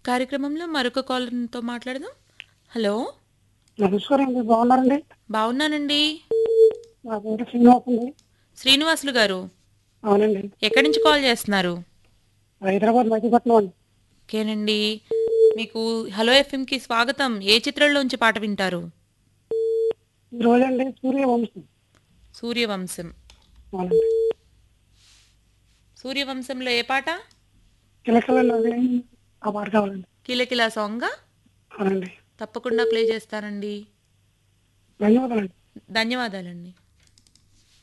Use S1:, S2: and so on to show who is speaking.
S1: కార్యక్రమంలో మరొక కాలర్తో మాట్లాడదాం హలో
S2: నమస్కారం అండి బాగున్నారండి
S1: బాగున్నానండి
S2: నా పేరు శ్రీనివాస్ అండి
S1: శ్రీనివాసులు గారు
S2: అవునండి
S1: ఎక్కడి నుంచి కాల్ చేస్తున్నారు
S2: హైదరాబాద్ మధ్యపట్నం అండి
S1: ఓకేనండి మీకు హలో ఎఫ్ఎంకి స్వాగతం ఏ చిత్రంలోంచి పాట వింటారు
S2: ఈ రోజండి సూర్యవంశం
S1: సూర్యవంశం
S2: అవునండి
S1: సూర్యవంశంలో ఏ పాట
S2: కిలకలండి ఆ పాట కావాలండి
S1: కిలకిలా సాంగా
S2: అవునండి
S1: తప్పకుండా ప్లే చేస్తానండి
S2: ధన్యవాదాలండి
S1: ధన్యవాదాలండి